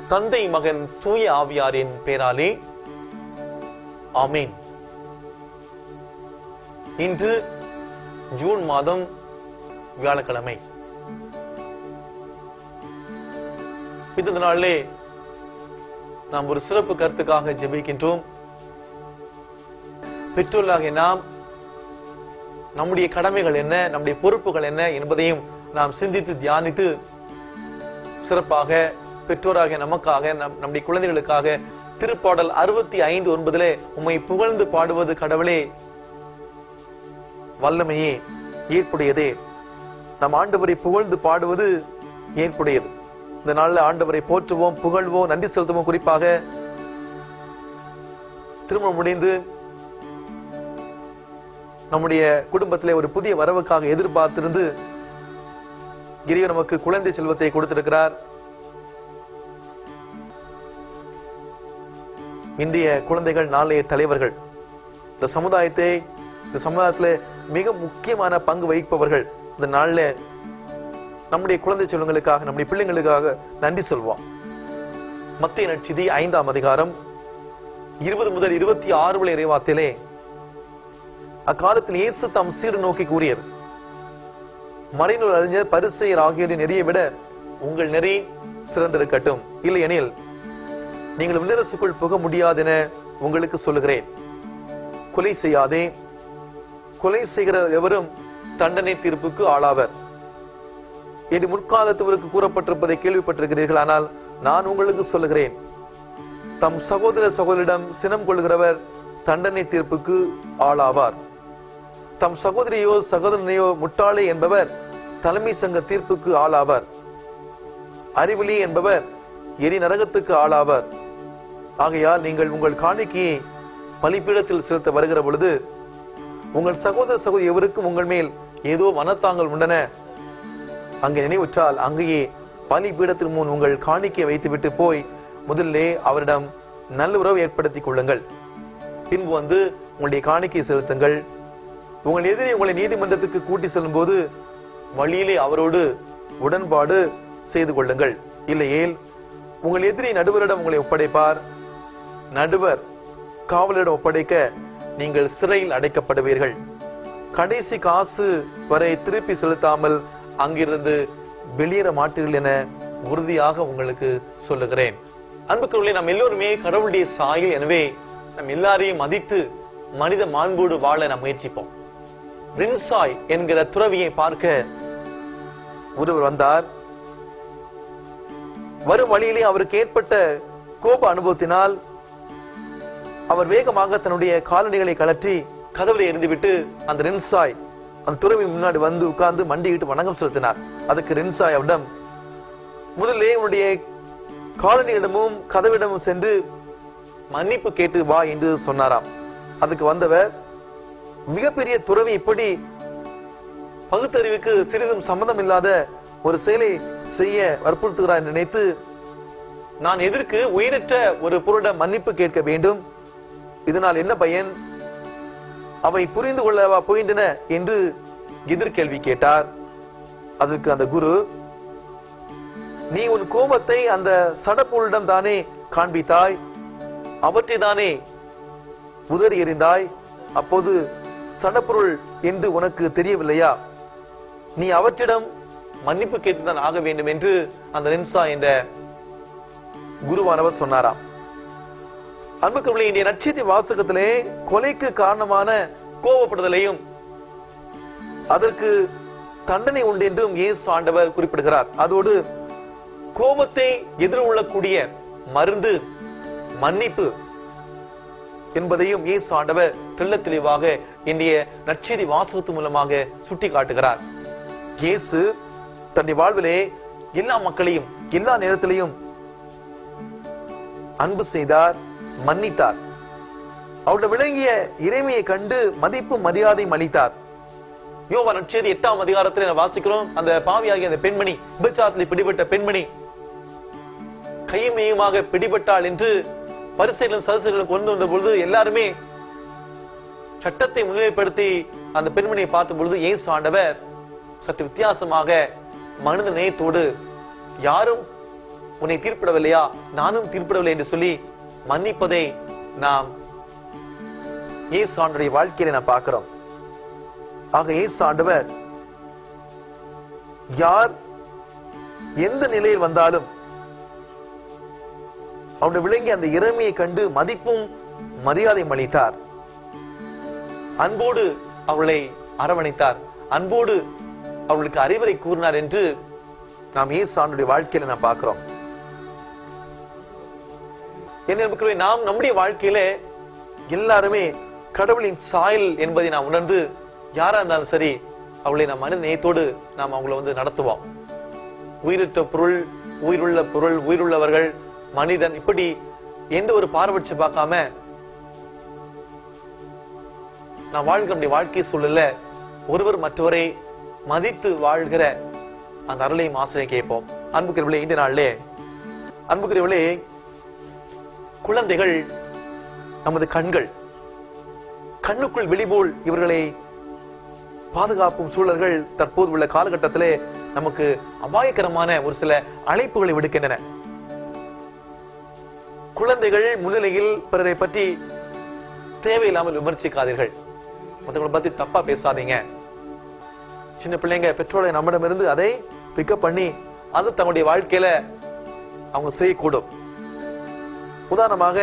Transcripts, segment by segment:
தந்தை மகன் தூய ஆவியாரின் பேராலே ஆமீன் இன்று ஜூன் மாதம் வியாழக்கிழமை இந்த நாளிலே நாம் ஒரு சிறப்பு கருத்துக்காக ஜெபிக்கின்றோம் பெற்றோர்களாகிய நாம் நம்முடைய கடமைகள் என்ன நம்முடைய பொறுப்புகள் என்ன என்பதையும் நாம் சிந்தித்து தியானித்து சிறப்பாக பெற்றோராக நமக்காக நம் நம்முடைய குழந்தைகளுக்காக திருப்பாடல் அறுபத்தி ஐந்து ஒன்பதிலே உம்மை புகழ்ந்து பாடுவது கடவுளே வல்லமையே ஏற்புடையதே நம் ஆண்டவரை புகழ்ந்து பாடுவது ஏற்புடையது இந்த நாள்ல ஆண்டவரை போற்றுவோம் புகழ்வோம் நன்றி செலுத்துவோம் குறிப்பாக திருமணம் முடிந்து நம்முடைய குடும்பத்திலே ஒரு புதிய வரவுக்காக எதிர்பார்த்திருந்து இறைவன் நமக்கு குழந்தை செல்வத்தை கொடுத்திருக்கிறார் இன்றைய குழந்தைகள் நாளைய தலைவர்கள் இந்த சமுதாயத்தை இந்த சமுதாயத்துல மிக முக்கியமான பங்கு வகிப்பவர்கள் இந்த நாள்ல நம்முடைய குழந்தை செல்வங்களுக்காக நம்முடைய பிள்ளைங்களுக்காக நன்றி சொல்வோம் மத்திய நட்சதி ஐந்தாம் அதிகாரம் இருபது முதல் இருபத்தி ஆறு வரை இறைவாத்திலே அக்காலத்தில் இயேசு தம் சீடு நோக்கி கூறியது மறைநூல் அறிஞர் பரிசெயர் ஆகியோரின் நெறியை விட உங்கள் நெறி சிறந்திருக்கட்டும் இல்லையெனில் நீங்கள் விண்ணரசுக்குள் புக முடியாதென உங்களுக்கு சொல்லுகிறேன் கொலை செய்யாதே கொலை செய்கிற எவரும் தண்டனை தீர்ப்புக்கு ஆளாவர் என்று முற்காலத்தவருக்கு கூறப்பட்டிருப்பதை கேள்விப்பட்டிருக்கிறீர்கள் ஆனால் நான் உங்களுக்கு சொல்லுகிறேன் தம் சகோதர சகோதரிடம் சினம் கொள்கிறவர் தண்டனை தீர்ப்புக்கு ஆளாவார் தம் சகோதரியோ சகோதரனையோ முட்டாளே என்பவர் தலைமை சங்க தீர்ப்புக்கு ஆளாவார் அறிவிலி என்பவர் எரி நரகத்துக்கு ஆளாவார் ஆகையால் நீங்கள் உங்கள் காணிக்கையை பலிப்பீடத்தில் செலுத்த வருகிற பொழுது உங்கள் சகோதர சகோதரி எவருக்கும் உங்கள் மேல் ஏதோ மனத்தாங்கள் உண்டன அங்கே நினைவுற்றால் அங்கேயே பலிபீடத்தின் முன் உங்கள் காணிக்கை வைத்துவிட்டு போய் முதல்லே அவரிடம் நல்லுறவு ஏற்படுத்திக் கொள்ளுங்கள் பின்பு வந்து உங்களுடைய காணிக்கை செலுத்துங்கள் உங்கள் எதிரி உங்களை நீதிமன்றத்துக்கு கூட்டி செல்லும் போது வழியிலே அவரோடு உடன்பாடு செய்து கொள்ளுங்கள் இல்லையேல் உங்கள் எதிரி நடுவரிடம் உங்களை ஒப்படைப்பார் நடுவர் காவலரிடம் ஒப்படைக்க நீங்கள் சிறையில் அடைக்கப்படுவீர்கள் கடைசி காசு வரை திருப்பி செலுத்தாமல் அங்கிருந்து வெளியேற மாட்டீர்கள் என உறுதியாக உங்களுக்கு சொல்லுகிறேன் அன்புக்குள்ளே நாம் எல்லோருமே கடவுளுடைய சாயல் எனவே நம் எல்லாரையும் மதித்து மனித மாண்போடு வாழ நாம் முயற்சிப்போம் ரின்சாய் என்கிற துறவியை பார்க்க ஒருவர் வந்தார் வரும் வழியிலே அவருக்கு ஏற்பட்ட கோப அனுபவத்தினால் அவர் வேகமாக தன்னுடைய காலணிகளை கழற்றி கதவுல எரிந்துவிட்டு அந்த ரின்சாய் அந்த துறவி முன்னாடி வந்து உட்கார்ந்து மண்டியிட்டு வணக்கம் செலுத்தினார் அதுக்கு ரின்சாய் அவரிடம் முதல்ல உன்னுடைய காலனியிடமும் கதவிடமும் சென்று மன்னிப்பு கேட்டு வா என்று சொன்னாராம் அதுக்கு வந்தவர் மிகப்பெரிய துறவி இப்படி பகுத்தறிவுக்கு சிறிதும் சம்மதம் இல்லாத ஒரு செயலை செய்ய வற்புறுத்துகிறார் என்று நினைத்து நான் எதற்கு உயிரற்ற ஒரு பொருளிடம் மன்னிப்பு கேட்க வேண்டும் இதனால் என்ன பயன் அவை புரிந்து கொள்ளவா போகின்றன என்று எதிர்கேள்வி கேட்டார் அதற்கு அந்த குரு நீ உன் கோபத்தை அந்த சடப்பொருளிடம் தானே காண்பித்தாய் அவற்றை தானே உதறி எறிந்தாய் அப்போது சடப்பொருள் என்று உனக்கு தெரியவில்லையா நீ அவற்றிடம் மன்னிப்பு கேட்டுதான் ஆக வேண்டும் என்று அந்த ரென்சா என்ற குருவானவர் சொன்னாராம் அன்புக்குள்ளே இன்றைய நட்சத்திர வாசகத்திலே கொலைக்கு காரணமான கோபப்படுதலையும் அதற்கு தண்டனை உண்டு என்றும் இயேசு ஆண்டவர் குறிப்பிடுகிறார் அதோடு கோபத்தை எதிர்கொள்ளக்கூடிய மருந்து மன்னிப்பு என்பதையும் இயேசு ஆண்டவர் தெள்ள தெளிவாக இன்றைய நற்செய்தி வாசகத்து மூலமாக சுட்டி காட்டுகிறார் இயேசு தன்னுடைய வாழ்விலே எல்லா மக்களையும் எல்லா நேரத்திலையும் அன்பு செய்தார் மன்னித்தார் அவருடைய விளங்கிய இறைமையை கண்டு மதிப்பு மரியாதையும் அளித்தார் யோவா நற்செய்தி எட்டாம் அதிகாரத்தில் நான் வாசிக்கிறோம் அந்த பாவியாகிய அந்த பெண்மணி விபச்சாரத்தில் பிடிபட்ட பெண்மணி கையுமையுமாக பிடிபட்டாள் என்று பரிசையிலும் சதசுகளும் கொண்டு வந்த பொழுது எல்லாருமே சட்டத்தை முன்னிலைப்படுத்தி அந்த பெண்மணியை பார்த்த பொழுது இயேசு ஆண்டவர் சற்று வித்தியாசமாக மனித நேயத்தோடு யாரும் உன்னை தீர்ப்பிடவில்லையா நானும் தீர்ப்பிடவில்லை என்று சொல்லி மன்னிப்பதை நாம் இயேசு ஆண்டுடைய வாழ்க்கையில நாம் பார்க்கிறோம் ஆக இயேசு ஆண்டவர் யார் எந்த நிலையில் வந்தாலும் அவருடைய விளங்கி அந்த இறமையை கண்டு மதிப்பும் மரியாதையும் அளித்தார் அன்போடு அவளை அரவணைத்தார் அன்போடு அவளுக்கு அறிவுரை கூறினார் என்று நாம் இயேசு ஆண்டுடைய வாழ்க்கையில நாம் பார்க்கிறோம் என்ன இருக்கிற நாம் நம்முடைய வாழ்க்கையில எல்லாருமே கடவுளின் சாயல் என்பதை நாம் உணர்ந்து யாரா இருந்தாலும் சரி அவளை நாம் மனித நேயத்தோடு நாம் அவங்கள வந்து நடத்துவோம் உயிரற்ற பொருள் உயிருள்ள பொருள் உயிருள்ளவர்கள் மனிதன் இப்படி எந்த ஒரு பாரபட்ச பார்க்காம நான் வாழ்கிற நம்முடைய வாழ்க்கை சூழல்ல ஒருவர் மற்றவரை மதித்து வாழ்கிற அந்த அருளையும் ஆசிரியை கேட்போம் அன்புக்கிறவர்களே இந்த நாளிலே அன்புக்கிறவர்களே குழந்தைகள் நமது கண்கள் கண்ணுக்குள் வெளிபோல் இவர்களை பாதுகாப்பும் சூழல்கள் தற்போது உள்ள காலகட்டத்திலே நமக்கு அபாயகரமான ஒரு சில அழைப்புகளை விடுக்கின்றன குழந்தைகள் முன்னிலையில் பிறரை பற்றி தேவையில்லாமல் விமர்சிக்காதீர்கள் மற்றவங்களை பத்தி தப்பா பேசாதீங்க சின்ன பிள்ளைங்க பெற்றோரை நம்மிடமிருந்து அதை பிக்கப் பண்ணி அது தங்களுடைய வாழ்க்கையில அவங்க செய்யக்கூடும் உதாரணமாக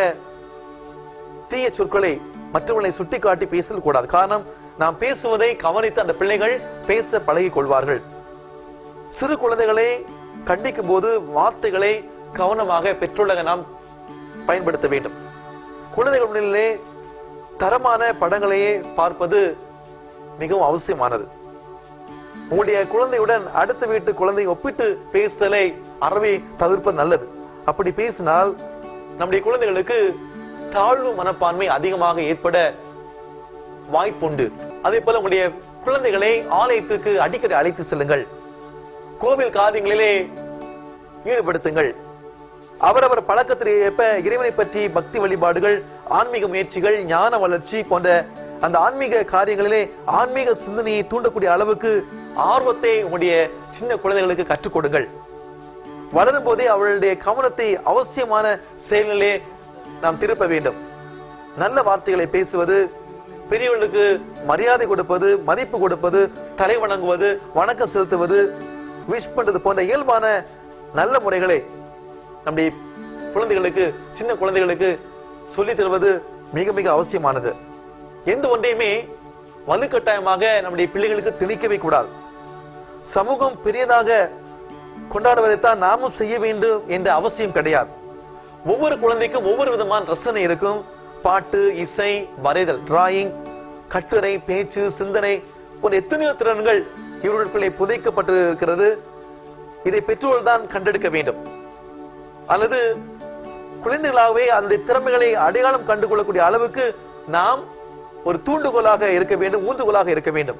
தீய சொற்களை மற்றவர்களை சுட்டிக்காட்டி பேசல் கூடாது காரணம் நாம் பேசுவதை கவனித்து அந்த பிள்ளைகள் பேச பழகிக் கொள்வார்கள் சிறு குழந்தைகளை கண்டிக்கும் போது வார்த்தைகளை கவனமாக பெற்றோராக நாம் பயன்படுத்த வேண்டும் குழந்தைகள் முன்னிலே தரமான படங்களையே பார்ப்பது மிகவும் அவசியமானது உங்களுடைய குழந்தையுடன் அடுத்த வீட்டு குழந்தை ஒப்பிட்டு பேசுதலை அறவே தவிர்ப்பது நல்லது அப்படி பேசினால் நம்முடைய குழந்தைகளுக்கு தாழ்வு மனப்பான்மை அதிகமாக ஏற்பட வாய்ப்புண்டு அதே போல உங்களுடைய குழந்தைகளை ஆலயத்திற்கு அடிக்கடி அழைத்து செல்லுங்கள் கோவில் காரியங்களிலே ஈடுபடுத்துங்கள் அவரவர் பழக்கத்திற்கு ஏற்ப இறைவனை பற்றி பக்தி வழிபாடுகள் ஆன்மீக முயற்சிகள் ஞான வளர்ச்சி போன்ற அந்த ஆன்மீக காரியங்களிலே ஆன்மீக சிந்தனையை தூண்டக்கூடிய அளவுக்கு ஆர்வத்தை உங்களுடைய சின்ன குழந்தைகளுக்கு கற்றுக் கொடுங்கள் வளரும் போதே அவளுடைய கவனத்தை அவசியமான செயல்களிலே நாம் திருப்ப வேண்டும் நல்ல வார்த்தைகளை பேசுவது பெரியவர்களுக்கு மரியாதை கொடுப்பது மதிப்பு கொடுப்பது தலை வணங்குவது வணக்கம் செலுத்துவது விஷ் பண்றது போன்ற இயல்பான நல்ல முறைகளை நம்முடைய குழந்தைகளுக்கு சின்ன குழந்தைகளுக்கு சொல்லித் தருவது மிக மிக அவசியமானது எந்த ஒன்றையுமே வலுக்கட்டாயமாக நம்முடைய பிள்ளைகளுக்கு திணிக்கவே கூடாது சமூகம் பெரியதாக கொண்டாடுவதைத்தான் நாமும் செய்ய வேண்டும் என்ற அவசியம் கிடையாது ஒவ்வொரு குழந்தைக்கும் ஒவ்வொரு விதமான ரசனை இருக்கும் பாட்டு இசை வரைதல் டிராயிங் கட்டுரை பேச்சு சிந்தனை போன்ற எத்தனையோ திறன்கள் இவர்களுக்குள்ளே புதைக்கப்பட்டிருக்கிறது இதை பெற்றோர்கள் தான் கண்டெடுக்க வேண்டும் அல்லது குழந்தைகளாகவே அதனுடைய திறமைகளை அடையாளம் கண்டு கொள்ளக்கூடிய அளவுக்கு நாம் ஒரு தூண்டுகோலாக இருக்க வேண்டும் ஊன்றுகோலாக இருக்க வேண்டும்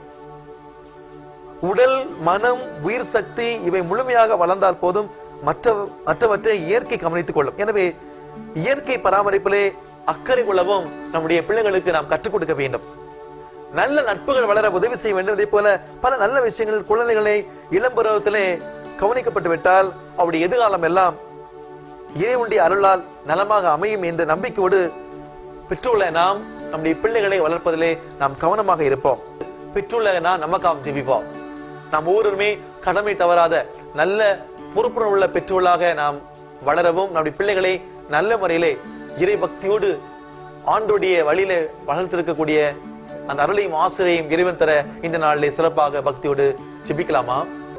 உடல் மனம் உயிர் சக்தி இவை முழுமையாக வளர்ந்தால் போதும் மற்ற மற்றவற்றை இயற்கை கவனித்துக் கொள்ளும் எனவே இயற்கை பராமரிப்பிலே அக்கறை கொள்ளவும் நம்முடைய பிள்ளைகளுக்கு நாம் கற்றுக் கொடுக்க வேண்டும் நல்ல நட்புகள் வளர உதவி செய்ய வேண்டும் இதே போல பல நல்ல விஷயங்கள் குழந்தைகளை இளம் பருவத்திலே கவனிக்கப்பட்டு விட்டால் அவருடைய எதிர்காலம் எல்லாம் இறைவனுடைய அருளால் நலமாக அமையும் என்ற நம்பிக்கையோடு பெற்றுள்ள நாம் நம்முடைய பிள்ளைகளை வளர்ப்பதிலே நாம் கவனமாக இருப்போம் பெற்றுள்ள நாம் நமக்காக ஜெபிப்போம் நாம் ஒவ்வொருவருமே கடமை தவறாத நல்ல பொறுப்புணர்வுள்ள பெற்றோர்களாக நாம் வளரவும் நம்முடைய பிள்ளைகளை நல்ல முறையிலே இறை பக்தியோடு ஆண்டோடைய வழியில வளர்த்திருக்கக்கூடிய அந்த அருளையும் ஆசிரியையும் இறைவன் தர இந்த நாளிலே சிறப்பாக பக்தியோடு ஜெபிக்கலாமா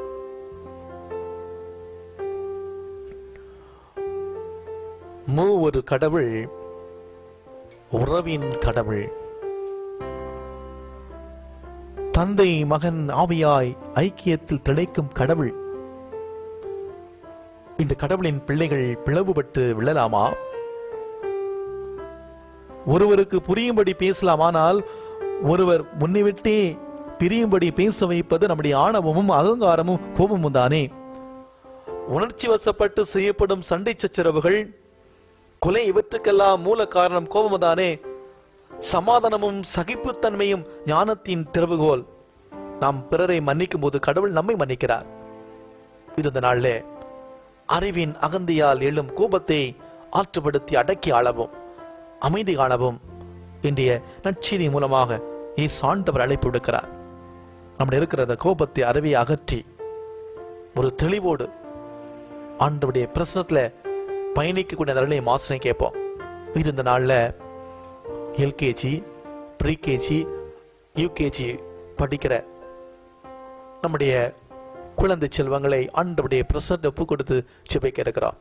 மூ ஒரு கடவுள் உறவின் கடவுள் தந்தை மகன் ஆவியாய் ஐக்கியத்தில் திளைக்கும் கடவுள் இந்த கடவுளின் பிள்ளைகள் பிளவுபட்டு விழலாமா ஒருவருக்கு புரியும்படி பேசலாமானால் ஒருவர் முன்னிவிட்டே பிரியும்படி பேச வைப்பது நம்முடைய ஆணவமும் அகங்காரமும் கோபமும் தானே உணர்ச்சி வசப்பட்டு செய்யப்படும் சண்டை சச்சரவுகள் கொலை இவற்றுக்கெல்லாம் மூல காரணம் கோபமுதானே சமாதானமும் சகிப்புத்தன்மையும் ஞானத்தின் திறவுகோல் நாம் பிறரை மன்னிக்கும் போது கடவுள் நம்மை மன்னிக்கிறார் இது இந்த நாளிலே அறிவின் அகந்தியால் எழும் கோபத்தை ஆற்றுப்படுத்தி அடக்கி ஆளவும் அமைதி காணவும் இன்றைய நற்செய்தி மூலமாக இயேசு ஆண்டவர் அழைப்பு விடுக்கிறார் நம்முடைய இருக்கிற அந்த கோபத்தை அறவே அகற்றி ஒரு தெளிவோடு ஆண்டவருடைய பிரசனத்துல பயணிக்கக்கூடிய அந்த மாசனை கேட்போம் இது இந்த நாள்ல எல்கேஜி ப்ரீகேஜி யூகேஜி படிக்கிற நம்முடைய குழந்தை செல்வங்களை ஆண்டவருடைய பிரசனத்தை ஒப்பு கொடுத்து செபிக்க இருக்கிறோம்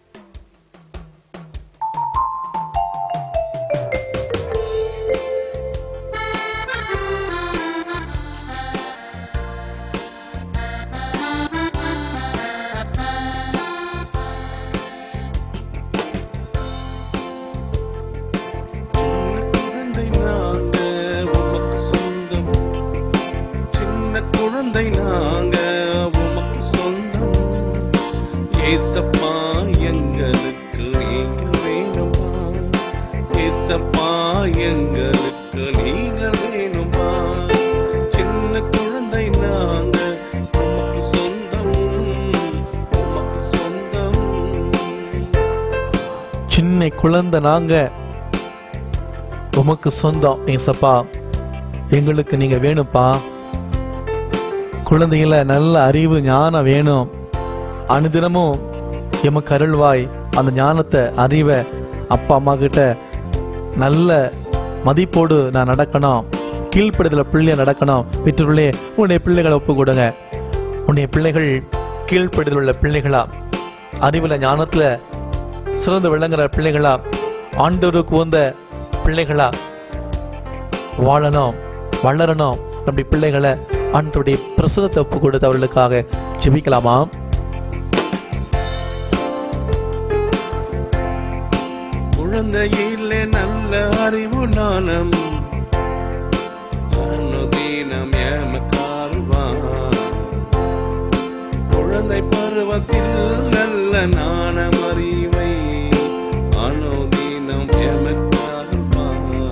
குழந்தை நாங்க உமக்கு சொந்தம் சின்ன குழந்தை நாங்க உமக்கு சொந்தம் ஏசப்பா எங்களுக்கு நீங்க வேணுமா ஏசப்பா எங்களுக்கு நீங்க வேணுமா சின்ன குழந்தை நாங்க உமக்கு சொந்தம் உமக்கு சொந்தம் சின்ன குழந்தை நாங்க உமக்கு சொந்தம் ஏசப்பா எங்களுக்கு நீங்க வேணும்ப்பா குழந்தைகள நல்ல அறிவு ஞானம் வேணும் அனுதினமும் எமக்கு அருள்வாய் அந்த ஞானத்தை அறிவை அப்பா அம்மா கிட்ட நல்ல மதிப்போடு நான் நடக்கணும் கீழ்ப்படுதல பிள்ளைய நடக்கணும் வீட்டுக்குள்ளே உன்னுடைய பிள்ளைகளை ஒப்பு கொடுங்க உன்னுடைய பிள்ளைகள் கீழ்ப்படுதல் உள்ள பிள்ளைகளா அறிவுல ஞானத்துல சிறந்து விளங்குற பிள்ளைகளா ஆண்டவருக்கு உந்த பிள்ளைகளா வாழணும் வளரணும் நம்முடைய பிள்ளைகளை ஆண்டவருடைய பிரசனத்தை ஒப்பு கொடுத்து அவர்களுக்காக ஜெபிக்கலாமா குழந்தையிலே நல்ல அறிவு நாணம் அனுதீனம் எமக்காருவான் குழந்தை பருவத்தில் நல்ல நாணம் அறிவை அனுதீனம் எமக்காருவான்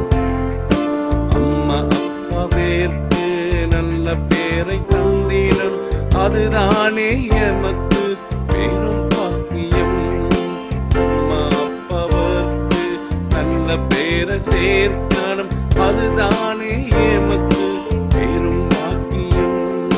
அம்மா அப்பாவிற்கு நல்ல பேரை தந்தினர் அதுதானே எமக்கு பெரும் பாக்கியம் அம்மா அப்பாவிற்கு நல்ல பேரை சேர்க்கணும் அதுதானே எமக்கு பெரும் பாக்கியம்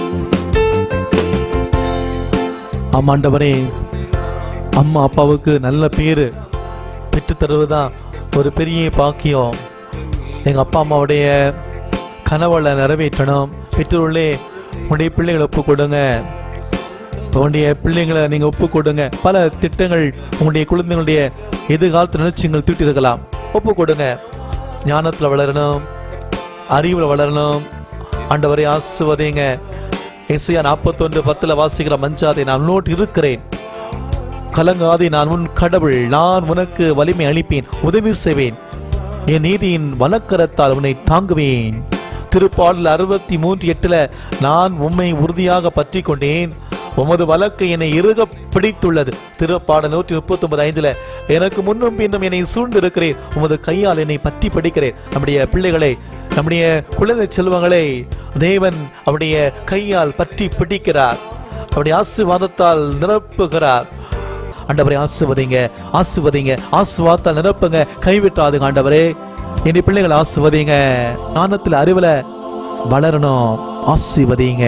ஆமாண்டவரே அம்மா அப்பாவுக்கு நல்ல பேரு பெற்று தருவதுதான் ஒரு பெரிய பாக்கியம் எங்க அப்பா அம்மாவுடைய கனவுகளை நிறைவேற்றணும் பெற்றோர்களே உங்களுடைய பிள்ளைகளை ஒப்பு கொடுங்க உங்களுடைய பிள்ளைங்களை நீங்க ஒப்பு கொடுங்க பல திட்டங்கள் உங்களுடைய குழந்தைகளுடைய எதிர்காலத்து நினைச்சுங்கள் தீட்டிருக்கலாம் ஒப்பு கொடுங்க ஞானத்துல வளரணும் அறிவுல வளரணும் ஆண்டவரை ஆசுவதைங்க எஸ்ஐயா நாற்பத்தொன்று பத்துல வாசிக்கிற மஞ்சாதை நான் உன்னோடு இருக்கிறேன் கலங்காதே நான் உன் கடவுள் நான் உனக்கு வலிமை அளிப்பேன் உதவி செய்வேன் என் நீதியின் வலக்கரத்தால் உன்னை தாங்குவேன் திருப்பாடல் அறுபத்தி மூன்று எட்டுல நான் உம்மை உறுதியாக பற்றி கொண்டேன் உமது வழக்கு என்னை இறுக பிடித்துள்ளது திருப்பாடல் நூற்றி முப்பத்தி ஒன்பது ஐந்துல எனக்கு முன்னும் பின்னும் என்னை சூழ்ந்திருக்கிறேன் உமது கையால் என்னை பற்றி பிடிக்கிறேன் நம்முடைய பிள்ளைகளை நம்முடைய குழந்தை செல்வங்களை தேவன் அவருடைய கையால் பற்றி பிடிக்கிறார் அவருடைய ஆசீர்வாதத்தால் நிரப்புகிறார் ஆண்டவரை ஆசுவதிங்க ஆசுவதிங்க ஆசுவாத்தால் நிரப்புங்க கைவிட்டாதுங்க ஆண்டவரே என்னுடைய பிள்ளைகளை ஆசுவதிங்க ஞானத்தில் அறிவுல வளரணும் ஆசிர்வதிங்க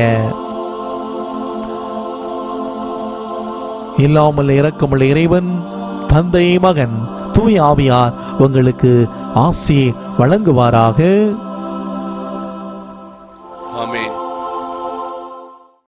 இல்லாமல் இறக்கமுள்ள இறைவன் தந்தை மகன் தூய ஆவியார் உங்களுக்கு ஆசி வழங்குவாராக